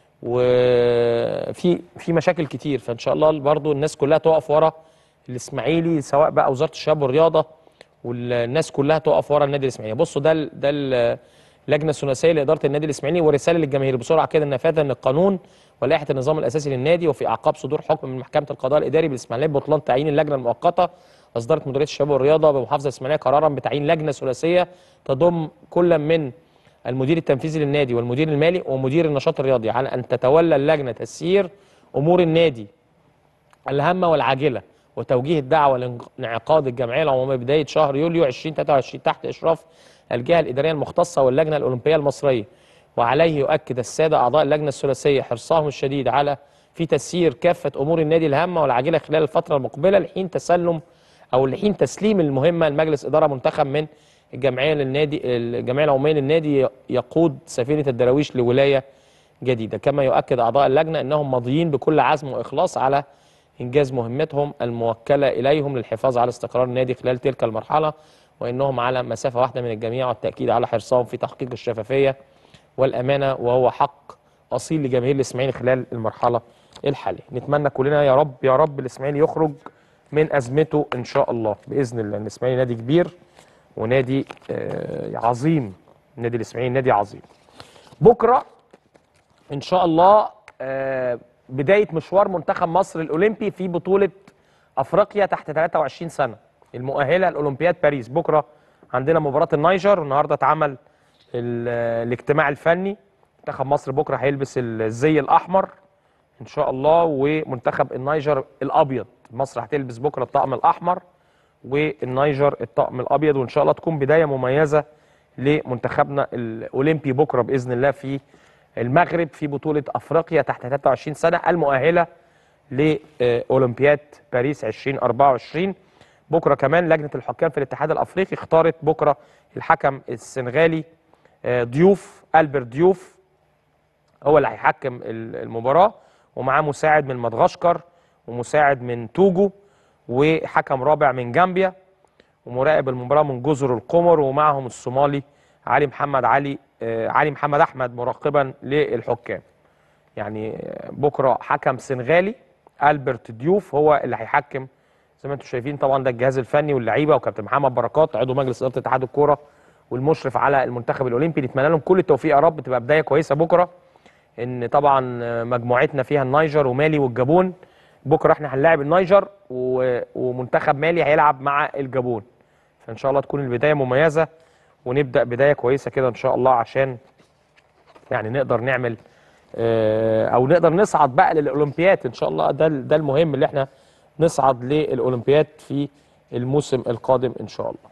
وفي في مشاكل كتير فان شاء الله برضه الناس كلها تقف ورا الاسماعيلي سواء بقى وزاره الشباب والرياضه والناس كلها تقف ورا النادي الاسماعيلي بصوا ده ال- ده ال- اللجنه الثلاثيه لاداره النادي الاسماعيلي ورساله للجماهير بسرعه كده نفاذا للقانون ولائحه النظام الاساسي للنادي وفي اعقاب صدور حكم من محكمه القضاء الاداري بالاسماعيليه ببطلان تعيين اللجنه المؤقته اصدرت مديريه الشباب والرياضه بمحافظه الاسماعيليه قرارا بتعيين لجنه ثلاثيه تضم كل من المدير التنفيذي للنادي والمدير المالي ومدير النشاط الرياضي على ان تتولى اللجنه تسيير امور النادي الهامه والعاجله وتوجيه الدعوه لانعقاد الجمعيه العموميه بدايه شهر يوليو 2023 تحت اشراف الجهه الاداريه المختصه واللجنه الاولمبيه المصريه وعليه يؤكد الساده اعضاء اللجنه الثلاثيه حرصهم الشديد على في تسيير كافه امور النادي الهامه والعاجله خلال الفتره المقبله لحين تسلم او لحين تسليم المهمه لمجلس اداره منتخب من الجمعيه للنادي الجمعيه العموميه للنادي يقود سفينه الدراويش لولايه جديده كما يؤكد اعضاء اللجنه انهم ماضيين بكل عزم واخلاص على انجاز مهمتهم الموكله اليهم للحفاظ على استقرار النادي خلال تلك المرحله وانهم على مسافه واحده من الجميع والتاكيد على حرصهم في تحقيق الشفافيه والامانه وهو حق اصيل لجماهير الاسماعيلي خلال المرحله الحاليه نتمنى كلنا يا رب يا رب الاسماعيلي يخرج من ازمته ان شاء الله باذن الله الاسماعيلي نادي كبير ونادي آه، عظيم النادي الاسماعيلي نادي عظيم بكره ان شاء الله آه، بدايه مشوار منتخب مصر الاولمبي في بطوله افريقيا تحت 23 سنه المؤهله لاولمبياد باريس بكره عندنا مباراه النيجر والنهارده اتعمل ال- الاجتماع الفني منتخب مصر بكره هيلبس الزي الاحمر ان شاء الله ومنتخب النيجر الابيض مصر هتلبس بكره الطقم الاحمر والنيجر الطقم الابيض وان شاء الله تكون بدايه مميزه لمنتخبنا الاولمبي بكره باذن الله في المغرب في بطوله افريقيا تحت 23 سنه المؤهله لاولمبياد باريس 2024 بكره كمان لجنه الحكام في الاتحاد الافريقي اختارت بكره الحكم السنغالي آه، ضيوف البرت ضيوف هو اللي هيحكم ال- المباراه ومعاه مساعد من مدغشقر ومساعد من توجو وحكم رابع من جامبيا ومراقب المباراه من جزر القمر ومعهم الصومالي علي محمد علي آه، علي محمد احمد مراقبا للحكام يعني آه، بكره حكم سنغالي البرت ديوف هو اللي هيحكم زي ما انتم شايفين طبعا ده الجهاز الفني واللعيبه وكابتن محمد بركات عضو مجلس اداره اتحاد الكوره والمشرف على المنتخب الاولمبي نتمنى لهم كل التوفيق يا رب تبقى بدايه كويسه بكره ان طبعا آه، مجموعتنا فيها النيجر ومالي والجابون بكره احنا هنلاعب النيجر و- ومنتخب مالي هيلعب مع الجابون فان شاء الله تكون البدايه مميزه ونبدا بدايه كويسه كده ان شاء الله عشان يعني نقدر نعمل آه، او نقدر نصعد بقى للاولمبياد ان شاء الله ده ده المهم اللي احنا نصعد للاولمبياد في الموسم القادم ان شاء الله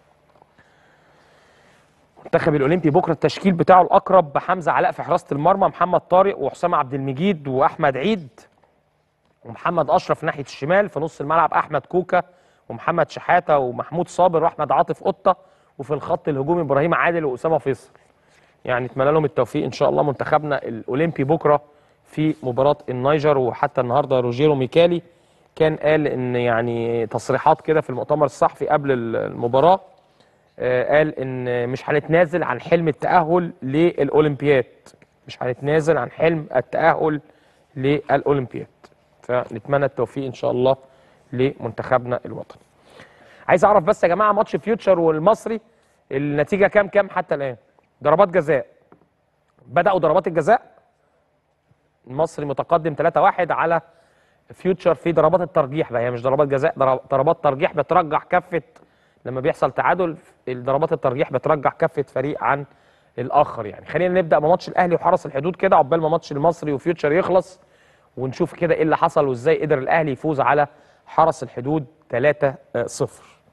المنتخب الاولمبي بكره التشكيل بتاعه الاقرب بحمزه علاء في حراسه المرمى محمد طارق وحسام عبد المجيد واحمد عيد ومحمد اشرف ناحيه الشمال في نص الملعب احمد كوكا ومحمد شحاته ومحمود صابر واحمد عاطف قطه وفي الخط الهجومي ابراهيم عادل واسامه فيصل يعني نتمنى لهم التوفيق ان شاء الله منتخبنا الاولمبي بكره في مباراه النيجر وحتى النهارده روجيرو ميكالي كان قال ان يعني تصريحات كده في المؤتمر الصحفي قبل المباراه آه، قال ان مش هنتنازل عن حلم التاهل للاولمبياد مش هنتنازل عن حلم التاهل للاولمبياد فنتمنى التوفيق ان شاء الله لمنتخبنا الوطني عايز اعرف بس يا جماعه ماتش فيوتشر والمصري النتيجه كام كام حتى الان ضربات جزاء بداوا ضربات الجزاء المصري متقدم 3-1 على فيوتشر في ضربات الترجيح بقى هي مش ضربات جزاء ضرب- ضربات ترجيح بترجح كفه لما بيحصل تعادل ضربات الترجيح بترجح كفه فريق عن الاخر يعني خلينا نبدا بماتش الاهلي وحرس الحدود كده عقبال ما ماتش المصري وفيوتشر يخلص ونشوف كده ايه اللي حصل وازاي قدر الاهلي يفوز على حرس الحدود 3-0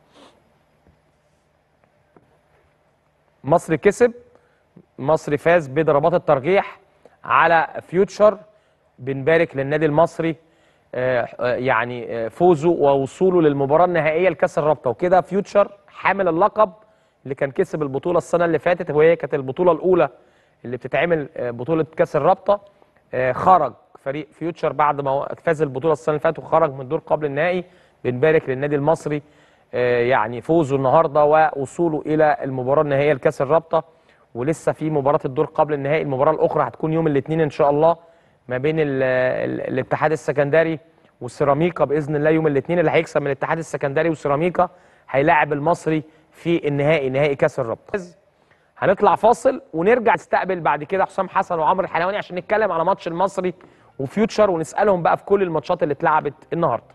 مصري كسب مصري فاز بضربات الترجيح على فيوتشر بنبارك للنادي المصري آه، آه، يعني آه، فوزه ووصوله للمباراه النهائيه لكاس الرابطه وكده فيوتشر حامل اللقب اللي كان كسب البطوله السنه اللي فاتت وهي كانت البطوله الاولى اللي بتتعمل آه، بطوله كاس الرابطه آه، خرج فريق فيوتشر بعد ما فاز البطوله السنه اللي فاتت وخرج من الدور قبل النهائي بنبارك للنادي المصري آه، يعني فوزه النهارده ووصوله الى المباراه النهائيه لكاس الرابطه ولسه في مباراه الدور قبل النهائي المباراه الاخرى هتكون يوم الاثنين ان شاء الله ما بين ال ال الاتحاد السكندري وسيراميكا باذن الله يوم الاثنين اللي هيكسب من الاتحاد السكندري وسيراميكا هيلاعب المصري في النهائي نهائي كاس الرابطه هنطلع فاصل ونرجع نستقبل بعد كده حسام حسن وعمرو الحلواني عشان نتكلم على ماتش المصري وفيوتشر ونسالهم بقى في كل الماتشات اللي اتلعبت النهارده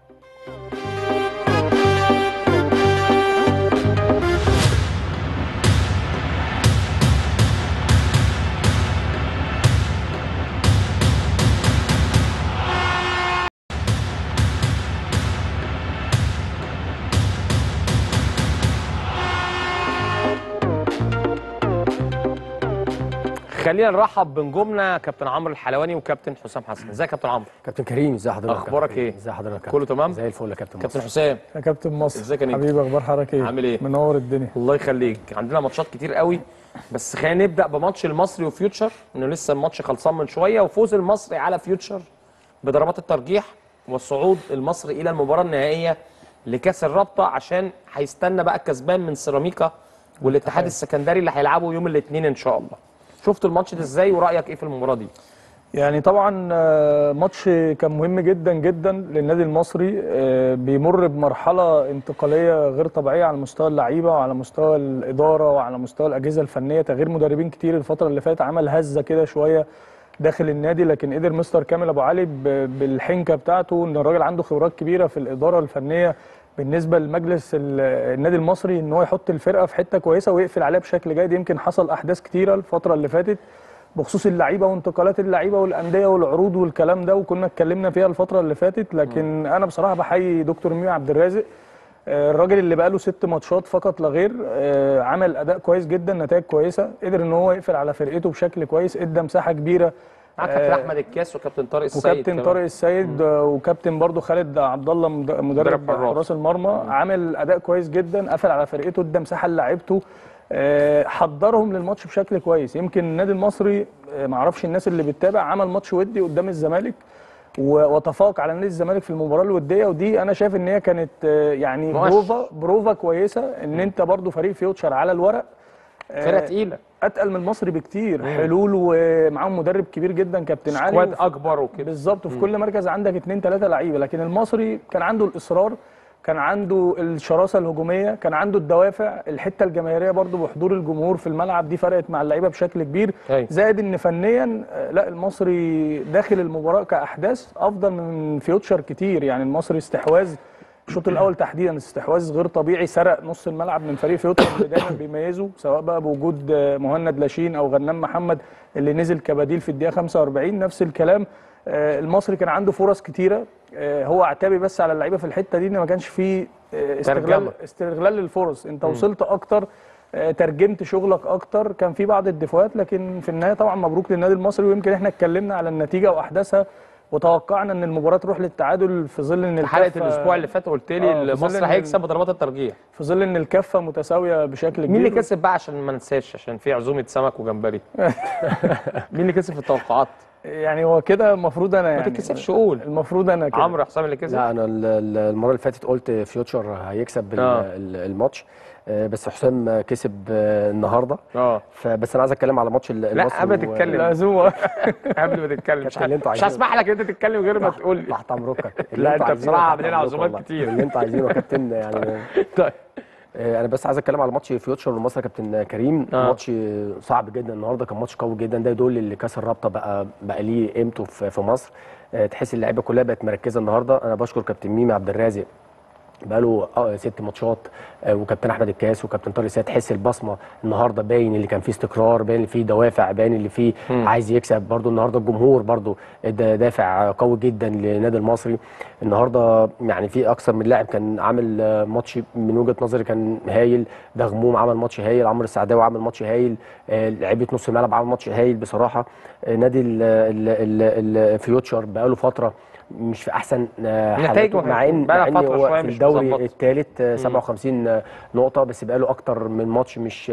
خلينا نرحب بنجومنا كابتن عمرو الحلواني وكابتن حسام حسن ازيك يا كابتن عمرو كابتن كريم ازي حضرتك أخبارك كابتن؟ إيه؟ ازي حضرتك كابتن؟ كله تمام؟ زي الفل يا كابتن كابتن مصر. حسام يا كابتن مصر ازيك يا نجم؟ حبيبي اخبار حضرتك ايه عامل ايه؟ منور الدنيا الله يخليك عندنا ماتشات كتير قوي بس خلينا نبدا بماتش المصري وفيوتشر انه لسه الماتش خلصان من شويه وفوز المصري على فيوتشر بضربات الترجيح والصعود المصري الى المباراه النهائيه لكاس الرابطه عشان هيستنى بقى الكسبان من سيراميكا والاتحاد السكندري اللي هيلعبوا يوم الاثنين ان شاء الله شفتوا الماتش ده ازاي ورايك ايه في المباراه دي يعني طبعا آه، ماتش كان مهم جدا جدا للنادي المصري آه، بيمر بمرحله انتقاليه غير طبيعيه على مستوى اللعيبه وعلى مستوى الاداره وعلى مستوى الاجهزه الفنيه تغيير مدربين كتير الفتره اللي فاتت عمل هزه كده شويه داخل النادي لكن قدر مستر كامل ابو علي ب- بالحنكه بتاعته ان الراجل عنده خبرات كبيره في الاداره الفنيه بالنسبه لمجلس ال- النادي المصري ان هو يحط الفرقه في حته كويسه ويقفل عليها بشكل جيد يمكن حصل احداث كتيره الفتره اللي فاتت بخصوص اللعيبه وانتقالات اللعيبه والانديه والعروض والكلام ده وكنا اتكلمنا فيها الفتره اللي فاتت لكن انا بصراحه بحيي دكتور ميمي عبد الرازق آه، الراجل اللي بقاله ست ماتشات فقط لا غير آه، عمل اداء كويس جدا نتائج كويسه قدر ان هو يقفل على فرقته بشكل كويس ادى مساحه كبيره معاك كابتن آه، احمد الكاس وكابتن طارق السيد وكابتن كمان. طارق السيد آه، وكابتن برضو خالد عبد الله مد- مدرب مدرب حراس. حراس المرمى عامل اداء كويس جدا قفل على فرقته ادى مساحه للاعيبته آه، حضرهم للماتش بشكل كويس يمكن النادي المصري آه، معرفش الناس اللي بتتابع عمل ماتش ودي قدام الزمالك و- وتفوق على نادي الزمالك في المباراه الوديه ودي انا شايف ان هي كانت آه، يعني مؤشر. بروفا بروفا كويسه ان انت برضو فريق فيوتشر على الورق آه، فرقه تقيله اتقل من المصري بكتير حلول ومعاهم مدرب كبير جدا كابتن علي سكواد وف- اكبر وكده بالظبط وفي كل مركز عندك اثنين ثلاثه لعيبه لكن المصري كان عنده الاصرار كان عنده الشراسه الهجوميه كان عنده الدوافع الحته الجماهيريه برضو بحضور الجمهور في الملعب دي فرقت مع اللعيبه بشكل كبير أيوة. زائد ان فنيا آه، لا المصري داخل المباراه كاحداث افضل من فيوتشر كتير يعني المصري استحواذ الشوط الاول تحديدا استحواذ غير طبيعي سرق نص الملعب من فريق فيوتشر اللي دايما بيميزه سواء بقى بوجود آه، مهند لاشين او غنام محمد اللي نزل كبديل في الدقيقه 45 نفس الكلام آه، المصري كان عنده فرص كتيره آه، هو اعتبي بس على اللعيبه في الحته دي ان ما كانش فيه آه، استغلال ترجمة. استغلال للفرص انت وصلت اكتر آه، ترجمت شغلك اكتر كان في بعض الدفاعات لكن في النهايه طبعا مبروك للنادي المصري ويمكن احنا اتكلمنا على النتيجه واحداثها وتوقعنا ان المباراه تروح للتعادل في ظل ان في حلقه الكفة- الاسبوع اللي فات قلت لي آه، في ظل المصري إن- هيكسب بضربات الترجيح في ظل ان الكفه متساويه بشكل كبير مين اللي كسب بقى عشان ما ننساش عشان في عزومه سمك وجمبري مين اللي كسب في التوقعات يعني هو كده المفروض انا ما يعني تتكسفش قول المفروض انا كده عمرو حسام اللي كسب لا انا ال- ال- المره اللي فاتت قلت فيوتشر هيكسب ال- آه. ال- الماتش آه، بس حسام كسب آه، النهارده اه فبس انا عايز اتكلم على ماتش ال- المصري قبل و- تتكلم. العزومه قبل ما تتكلم مش, كابتن اللي انتوا مش عايزينه. هسمح لك ان انت تتكلم غير ما تقول لي تحت امرك اللي لا، انتوا انت عايزينه بصراحة تحت عاملين أمرك عزومات والله. كتير. اللي انتوا عايزينه يا كابتن يعني طيب آه، انا بس عايز اتكلم على ماتش فيوتشر والمصري يا كابتن كريم آه. ماتش صعب جدا النهارده كان ماتش قوي جدا ده يدل ان كاس الرابطه بقى بقى ليه قيمته في في مصر آه، تحس اللعيبه كلها بقت مركزه النهارده انا بشكر كابتن ميمي عبد الرازق بقاله آه ست ماتشات آه وكابتن احمد الكاس وكابتن طارق سيد تحس البصمه النهارده باين اللي كان فيه استقرار باين اللي فيه دوافع باين اللي فيه عايز يكسب برضو النهارده الجمهور برضو ادى دافع قوي جدا للنادي المصري النهارده يعني في اكثر من لاعب كان عامل آه، ماتش من وجهه نظري كان هايل دغموم عمل ماتش هايل عمرو السعداوي عمل ماتش هايل آه، لعيبه نص الملعب عمل ماتش هايل بصراحه آه، نادي ال- ال- ال- الفيوتشر بقاله فتره مش في احسن آه، نتائجه حالاته مع ان بقالها مع ان فترة هو شوية في مش الدوري مظبط. الثالث 57 نقطه بس بقاله اكتر من ماتش مش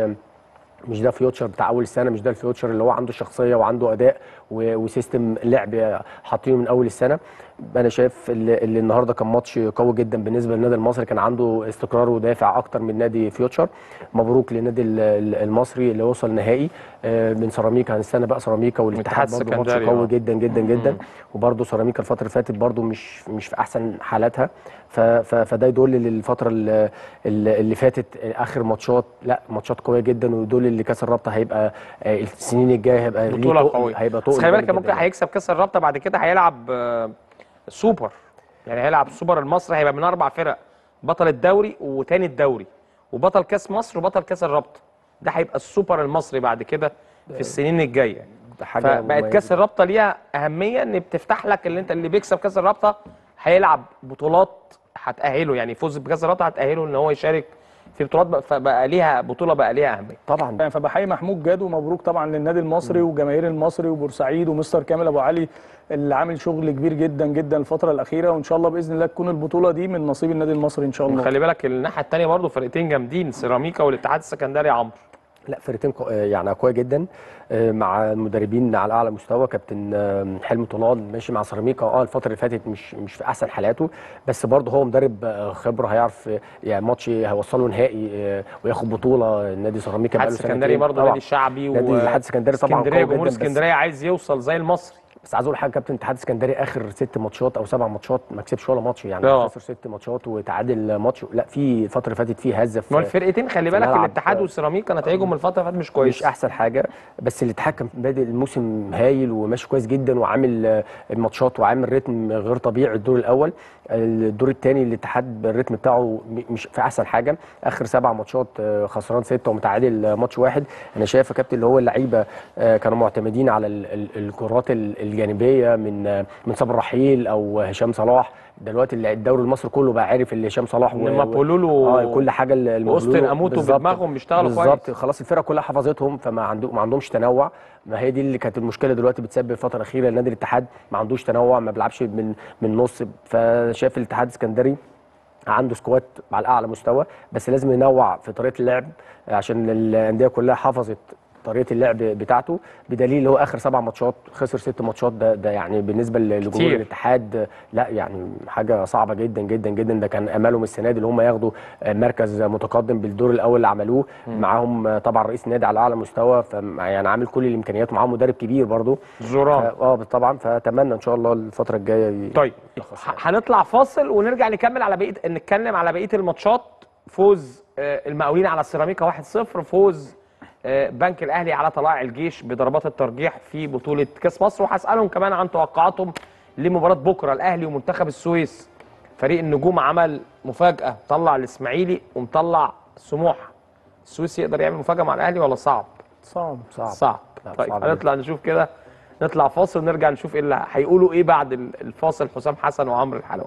مش ده فيوتشر بتاع اول السنه مش ده الفيوتشر اللي هو عنده شخصيه وعنده اداء و- وسيستم لعب حاطينه من اول السنه انا شايف اللي, اللي النهارده كان ماتش قوي جدا بالنسبه للنادي المصري كان عنده استقرار ودافع اكتر من نادي فيوتشر مبروك للنادي ال- ال- المصري اللي وصل نهائي آه، من سيراميكا هنستنى بقى سيراميكا والاتحاد الاتحاد برضه ماتش السكندري، قوي آه. جدا جدا جدا وبرضه سيراميكا الفتره اللي فاتت برضه مش مش في احسن حالاتها ف- ف- فده يدل للفتره اللي, اللي فاتت اخر ماتشات لا ماتشات قويه جدا ويدل ان كاس الرابطه هيبقى آه، السنين الجايه هيبقى ليه بطوله تقل- قويه هيبقى بس تقل خلي بالك جامد ممكن جداً. هيكسب كاس الرابطه بعد كده هيلعب آه، سوبر يعني هيلعب السوبر المصري هيبقى من اربع فرق بطل الدوري وتاني الدوري وبطل كاس مصر وبطل كاس الرابطه ده هيبقى السوبر المصري بعد كده في السنين الجايه ده حاجه فبقت مميزة كاس الرابطه ليها اهميه ان بتفتح لك اللي انت اللي بيكسب كاس الرابطه هيلعب بطولات هتاهله يعني فوز بكاس الرابطه هتاهله ان هو يشارك في بطولات بقى- فبقى ليها بطوله بقى ليها اهميه طبعا يعني فبحيي محمود جاد ومبروك طبعا للنادي المصري وجماهير المصري وبورسعيد ومستر كامل ابو علي اللي عامل شغل كبير جدا جدا الفتره الاخيره وان شاء الله باذن الله تكون البطوله دي من نصيب النادي المصري ان شاء الله خلي بالك الناحيه الثانيه برضه فرقتين جامدين سيراميكا والاتحاد السكندري يا عمرو لا فرقتين قو- يعني قويه جدا آه، مع المدربين على اعلى مستوى كابتن آه، حلمي طولان ماشي مع سيراميكا اه الفتره اللي فاتت مش مش في احسن حالاته بس برضه هو مدرب آه، خبره هيعرف آه، يعني ماتش هيوصله نهائي آه، وياخد بطوله نادي سيراميكا الاتحاد بقاله السكندري سنتين. برضه طبعاً. نادي شعبي نادي الاتحاد السكندري طبعا اسكندريه قوي جمهور جدا بس- اسكندريه عايز يوصل زي المصري بس عايز اقول حاجه كابتن الاتحاد السكندري اخر ست ماتشات او سبع ماتشات ما كسبش ولا ماتش يعني آه. خسر ست ماتشات وتعادل ماتش لا في الفتره اللي فاتت في هزه ما في الفرقتين خلي بالك الملعب. الاتحاد والسيراميكا نتائجهم الفتره اللي فاتت مش مش كويس احسن حاجه بس الاتحاد كان بادئ الموسم هايل وماشي كويس جدا وعامل آه، الماتشات وعامل رتم غير طبيعي الدور الاول الدور الثاني الاتحاد الريتم بتاعه م- مش في احسن حاجه اخر سبع ماتشات آه، خسران سته ومتعادل آه، ماتش واحد انا شايف يا كابتن اللي هو اللعيبه آه، كانوا معتمدين على ال- ال- الكرات ال- الجانبيه من آه، من صبر رحيل او هشام صلاح دلوقتي اللي- الدوري المصري كله بقى عارف اللي هشام صلاح إن مابولولو اه كل حاجه ال- وأوستن المابولولو أموتو بالظبط. بدماغهم بيشتغلوا كويس. بالظبط خلاص الفرقه كلها حفظتهم فما عندهم ما عندهمش تنوع ما هي دي اللي كانت المشكله دلوقتي بتسبب الفتره الاخيره نادي الاتحاد ما عندوش تنوع ما بيلعبش من من نص فشايف الاتحاد السكندري عنده سكواد على اعلى مستوى بس لازم ينوع في طريقه اللعب عشان الانديه كلها حفظت طريقه اللعب بتاعته بدليل اللي هو اخر سبع ماتشات خسر ست ماتشات ده ده يعني بالنسبه لجمهور كتير. الاتحاد لا يعني حاجه صعبه جدا جدا جدا ده كان امالهم السنه دي اللي هم ياخدوا مركز متقدم بالدور الاول اللي عملوه معاهم طبعا رئيس نادي على اعلى مستوى ف يعني عامل كل الامكانيات ومعاهم مدرب كبير برضه زوران اه طبعا فاتمنى ان شاء الله الفتره الجايه ي- طيب يلخص ه- هنطلع فاصل ونرجع نكمل على بقيه نتكلم على بقيه الماتشات فوز آه، المقاولين على السيراميكا 1-0 فوز آه، بنك الاهلي على طلائع الجيش بضربات الترجيح في بطوله كاس مصر وهسالهم كمان عن توقعاتهم لمباراه بكره الاهلي ومنتخب السويس فريق النجوم عمل مفاجاه طلع الاسماعيلي ومطلع سموحه السويس يقدر يعمل مفاجاه مع الاهلي ولا صعب صعب صعب صعب لا، طيب صعب هنطلع نشوف كده نطلع فاصل ونرجع نشوف ايه اللي هيقولوا ايه بعد ال- الفاصل حسام حسن وعمرو الحلواني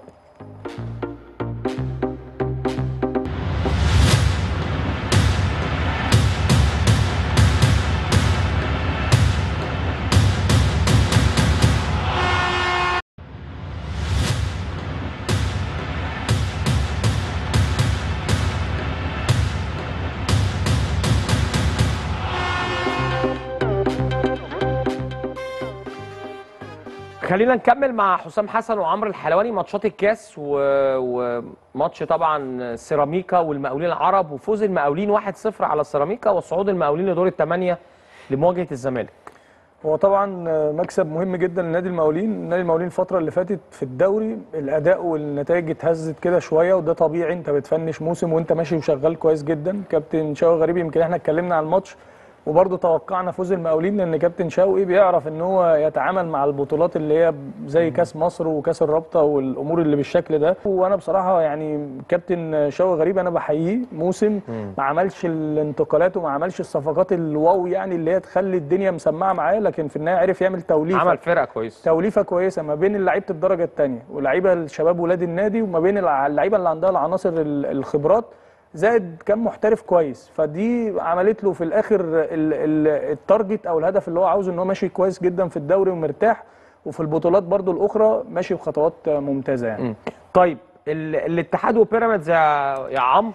خلينا نكمل مع حسام حسن وعمرو الحلواني ماتشات الكاس و... وماتش طبعا سيراميكا والمقاولين العرب وفوز المقاولين 1-0 على سيراميكا وصعود المقاولين لدور الثمانيه لمواجهه الزمالك هو طبعا مكسب مهم جدا لنادي المقاولين نادي المقاولين الفتره اللي فاتت في الدوري الاداء والنتائج اتهزت كده شويه وده طبيعي انت بتفنش موسم وانت ماشي وشغال كويس جدا كابتن شوقي غريب يمكن احنا اتكلمنا عن الماتش وبرضه توقعنا فوز المقاولين لان كابتن شوقي بيعرف ان هو يتعامل مع البطولات اللي هي زي كاس مصر وكاس الرابطه والامور اللي بالشكل ده وانا بصراحه يعني كابتن شوقي غريب انا بحييه موسم ما عملش الانتقالات وما عملش الصفقات الواو يعني اللي هي تخلي الدنيا مسمعه معاه لكن في النهايه عرف يعمل توليفه عمل فرقه كويسه توليفه كويسه ما بين لعيبه الدرجه الثانيه ولاعيبه الشباب ولاد النادي وما بين الع- اللعيبه اللي عندها العناصر ال- الخبرات زائد كم محترف كويس فدي عملت له في الاخر ال- ال- التارجت او الهدف اللي هو عاوزه ان هو ماشي كويس جدا في الدوري ومرتاح وفي البطولات برضو الاخرى ماشي بخطوات ممتازه يعني مم. طيب ال- الاتحاد وبيراميدز يا يا عمرو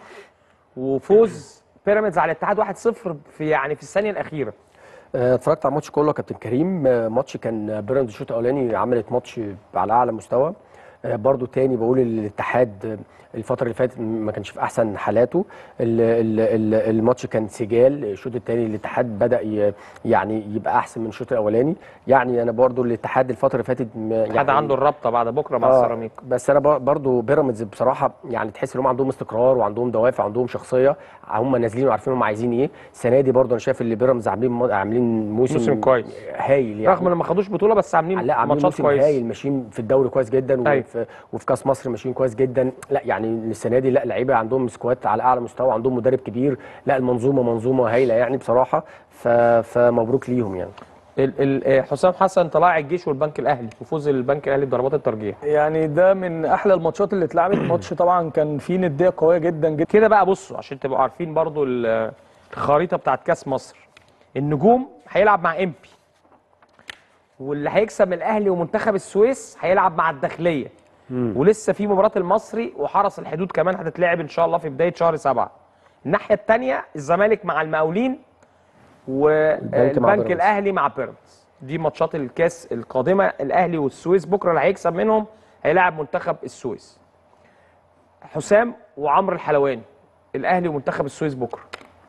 وفوز بيراميدز على الاتحاد 1-0 في يعني في الثانيه الاخيره آه، اتفرجت على الماتش كله يا كابتن كريم آه، ماتش كان بيراميدز الشوط الاولاني عملت ماتش على اعلى مستوى آه، برضو تاني بقول الاتحاد آه، الفترة اللي فاتت ما كانش في أحسن حالاته ال- ال- ال- الماتش كان سجال الشوط الثاني الاتحاد بدأ ي- يعني يبقى أحسن من الشوط الأولاني يعني أنا برضو الاتحاد الفترة اللي فاتت م- الاتحاد يعني عنده الرابطه بعد بكره مع آه، السيراميك بس انا بر- برضو بيراميدز بصراحه يعني تحس ان هم عندهم استقرار وعندهم دوافع وعندهم شخصيه هم نازلين وعارفين هم عايزين ايه السنه دي برضو انا شايف ان بيراميدز عاملين م- عاملين موسم, موسم كويس. هايل يعني رغم ان ما خدوش بطوله بس عاملين لا عاملين ماتشات موسم كويس هايل ماشيين في الدوري كويس جدا أيوة. وفي, وفي كاس مصر ماشيين كويس جدا لا يعني السنه دي لا لعيبه عندهم سكواد على اعلى مستوى عندهم مدرب كبير لا المنظومه منظومه هايله يعني بصراحه ف... فمبروك ليهم يعني ال- ال- آه، حسام حسن طلائع الجيش والبنك الاهلي وفوز البنك الاهلي بضربات الترجيح يعني ده من احلى الماتشات اللي اتلعبت ماتش طبعا كان فيه نديه قويه جدا جدا كده بقى بصوا عشان تبقوا عارفين برضو ال- الخريطه بتاعت كاس مصر النجوم هيلعب مع امبي واللي هيكسب من الاهلي ومنتخب السويس هيلعب مع الداخليه ولسه في مباراه المصري وحرس الحدود كمان هتتلعب ان شاء الله في بدايه شهر سبعة الناحيه الثانيه الزمالك مع المقاولين البنك مع والبنك بيراميدز. الاهلي مع بيراميدز دي ماتشات الكاس القادمه الاهلي والسويس بكره اللي هيكسب منهم هيلاعب منتخب السويس حسام وعمرو الحلواني الاهلي ومنتخب السويس بكره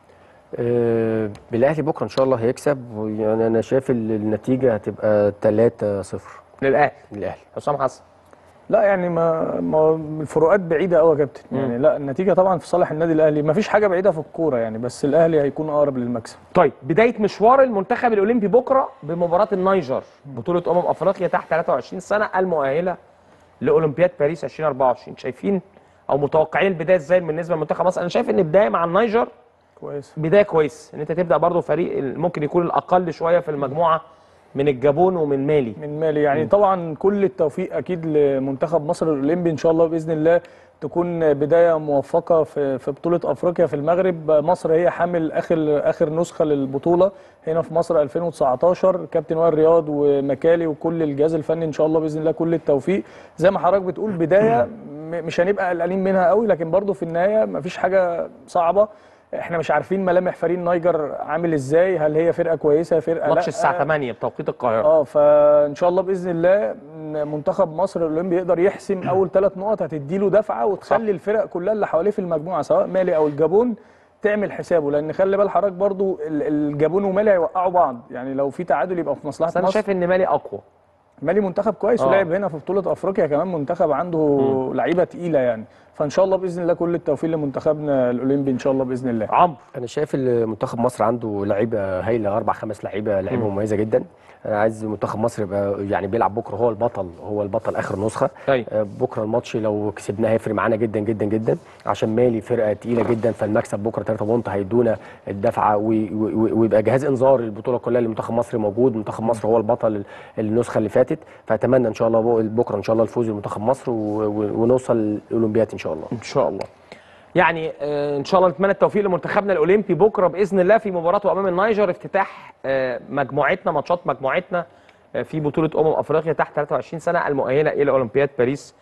آه، بالاهلي بكره ان شاء الله هيكسب يعني انا شايف ال- النتيجه هتبقى 3-0 للاهلي للاهلي حسام حسن لا يعني ما, ما الفروقات بعيده قوي يا كابتن يعني لا النتيجه طبعا في صالح النادي الاهلي ما فيش حاجه بعيده في الكوره يعني بس الاهلي هيكون اقرب للمكسب طيب بدايه مشوار المنتخب الاولمبي بكره بمباراه النيجر بطوله امم افريقيا تحت 23 سنه المؤهله لاولمبياد باريس 2024 شايفين او متوقعين البدايه ازاي بالنسبه لمنتخب مصر انا شايف ان بدايه مع النيجر كويس بدايه كويس ان انت تبدا برضه فريق ال- ممكن يكون الاقل شويه في المجموعه من الجابون ومن مالي من مالي يعني طبعا كل التوفيق اكيد لمنتخب مصر الاولمبي ان شاء الله باذن الله تكون بدايه موفقه في في بطوله افريقيا في المغرب مصر هي حامل اخر اخر نسخه للبطوله هنا في مصر 2019 كابتن وائل رياض ومكالي وكل الجهاز الفني ان شاء الله باذن الله كل التوفيق زي ما حضرتك بتقول بدايه م- مش هنبقى قلقانين منها قوي لكن برضو في النهايه مفيش حاجه صعبه احنا مش عارفين ملامح فريق النيجر عامل ازاي هل هي فرقه كويسه فرقه ماتش لأ؟ الساعه 8 بتوقيت القاهره اه فان شاء الله باذن الله م- منتخب مصر الاولمبي يقدر يحسم اول ثلاث نقط هتديله دفعه وتخلي الفرق كلها اللي حواليه في المجموعه سواء مالي او الجابون تعمل حسابه لان خلي بال حضرتك برضو ال- الجابون ومالي هيوقعوا بعض يعني لو في تعادل يبقى في مصلحه بس انا مصر شايف ان مالي اقوى مالي منتخب كويس آه. ولعب هنا في بطوله افريقيا كمان منتخب عنده لعيبه تقيله يعني فان شاء الله باذن الله كل التوفيق لمنتخبنا الاولمبي ان شاء الله باذن الله عمرو انا شايف ان منتخب مصر عنده لعيبه هايله اربع خمس لعيبه لعيبه مميزه جدا انا عايز منتخب مصر يبقى يعني بيلعب بكره هو البطل هو البطل اخر نسخه أيوة. آه، بكره الماتش لو كسبناه هيفرق معانا جدا جدا جدا عشان مالي فرقه تقيله جدا فالمكسب بكره 3 بونت هيدونا الدفعه وي- وي- ويبقى جهاز انذار البطوله كلها لمنتخب مصر موجود منتخب مصر هو البطل النسخه اللي فاتت فاتمنى ان شاء الله بكره ان شاء الله الفوز لمنتخب مصر و- و- ونوصل الاولمبياد ان شاء الله ان شاء الله يعني آه، ان شاء الله نتمنى التوفيق لمنتخبنا الاولمبي بكره باذن الله في مباراته امام النيجر افتتاح آه، مجموعتنا ماتشات مجموعتنا آه، في بطوله امم افريقيا تحت 23 سنه المؤهله الى اولمبياد باريس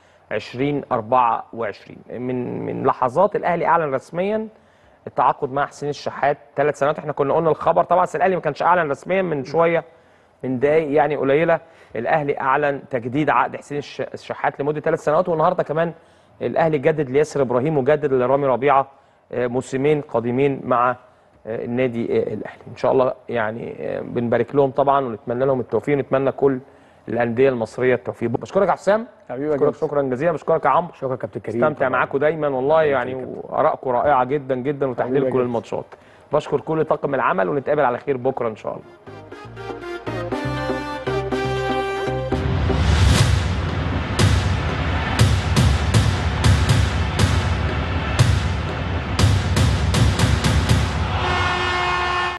2024 من من لحظات الاهلي اعلن رسميا التعاقد مع حسين الشحات ثلاث سنوات احنا كنا قلنا الخبر طبعا بس الاهلي ما كانش اعلن رسميا من شويه من دقايق يعني قليله الاهلي اعلن تجديد عقد حسين الش- الشحات لمده ثلاث سنوات والنهارده كمان الاهلي جدد لياسر ابراهيم وجدد لرامي ربيعه آه، موسمين قادمين مع آه، النادي آه، الاهلي ان شاء الله يعني آه، بنبارك لهم طبعا ونتمنى لهم التوفيق ونتمنى كل الانديه المصريه التوفيق بشكرك يا حسام حبيبي يا بشكرك جاسم. شكرا جزيلا بشكرك يا عمرو شكرا كابتن كريم استمتع طبعاً. معاكم دايما والله يعني وارائكم رائعه جدا جدا حبيبي وتحليل يا كل جاسم. الماتشات بشكر كل طاقم العمل ونتقابل على خير بكره ان شاء الله